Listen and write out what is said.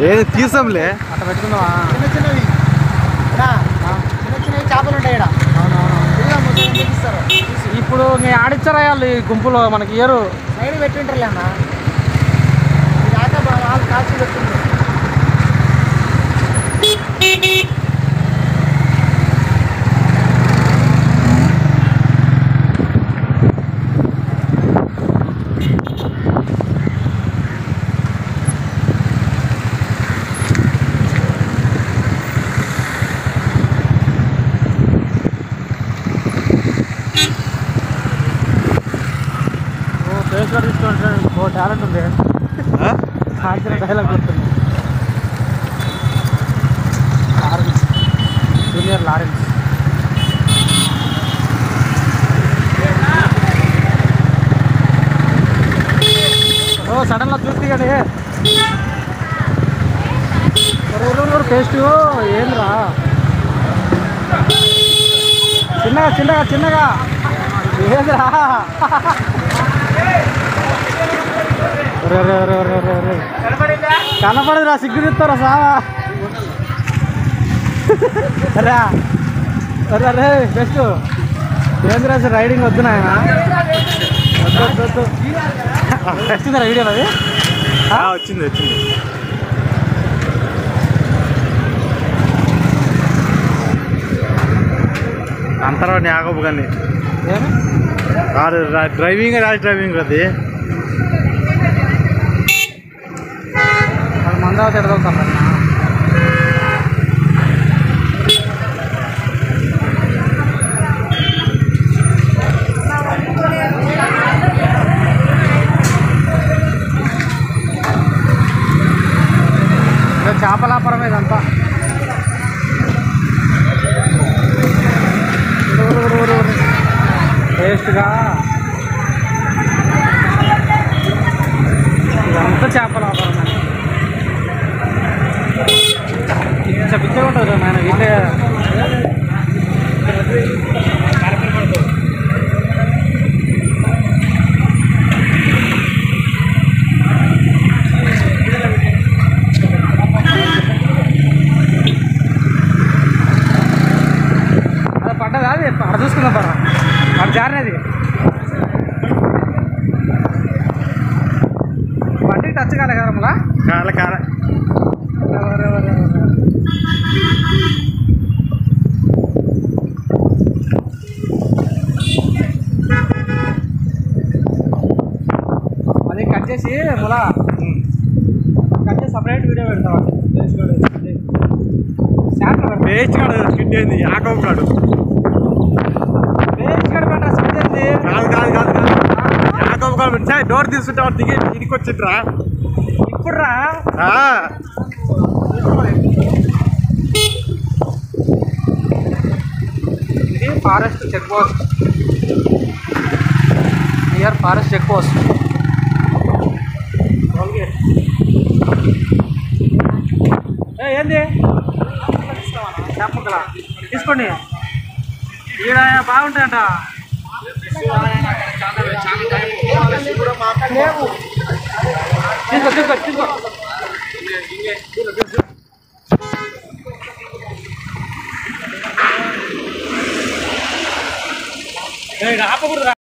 ఏ తీసాంలే అట్లా పెట్టుకుందామా చిన్న చిన్నవి రా. చిన్న చిన్నవి చేపలు ఉంటాయి ఇక్కడ ఇదిగో ముసలి చూపిస్తారు ఇప్పుడు నేను ఆడిచ్చారా వాళ్ళు ఈ గుంపులో మనకి ఇయరు సైడ్ పెట్టింటారులే అన్న ఇది కాక బా- వాళ్ళు కాల్చి పెట్టుంటారు ఓ ఫేస్ కూడా తీసుకుంటాడు ఓ టాలెంట్ ఉంది సాయంత్రం డైలాగ్ కొడుతుంది లారెన్స్ జూనియర్ లారెన్స్ ఓ సడన్గా చూస్తే కానీ టేస్ట్ ఏంద్రా చిన్నగా చిన్నగా చిన్నగా ఏంద్రా ఒరే, ఒరే, ఒరే, ఒరే, ఒరే, ఒరే. కనపడదురా సిగ్గు తీస్తారా సావా రా అరే అరే బెస్ట్ ఏంద్రా సార్ రైడింగ్ వద్దు నాయన వద్దు వద్దు వద్దు వచ్చిందా వీడియో అది వచ్చింది వచ్చింది అంతరా యాగపు కానీ ఏమి రాదు రా- డ్రైవింగ్ రాదు డ్రైవింగ్ అది అది మందావతి ఎడదవుతాం చేపలాపురం ఇదంతా టేస్ట్గా ఇదంతా చేపలాపురం పిచ్చ పిచ్చగా ఉంటుంది కదా నాయన వీళ్ళే అది పడ్డదా అది అక్కడ చూసుకుందాం పర్రా అక్కడ జారినది బండికి టచ్ కాలే కదా మళ్ళా కాల కాల అది కట్ చేసి ములా కట్ చేసి సపరేట్ వీడియో పెడతాం శాంట్లో పేజ్ కాడు స్కిడ్ అయింది యాగపు కాడు పేజ్ కట్ పెట్టా స్కిట్ అయింది కాదు కాదు కాదు కాదు యాగపు కాడు సార్ డోర్ తీసుకుంటే వాడు దిగి ఇడికి వచ్చిండ్రా ఇప్పుడు రా ఆ, ఇది forest check post near forest check post ఏ, ఏంది చెప్పగల తీసుకోండి ఈడ బాగుంటాయంట తీసుకో తీసుకో తీసుకో ఆపకూడదు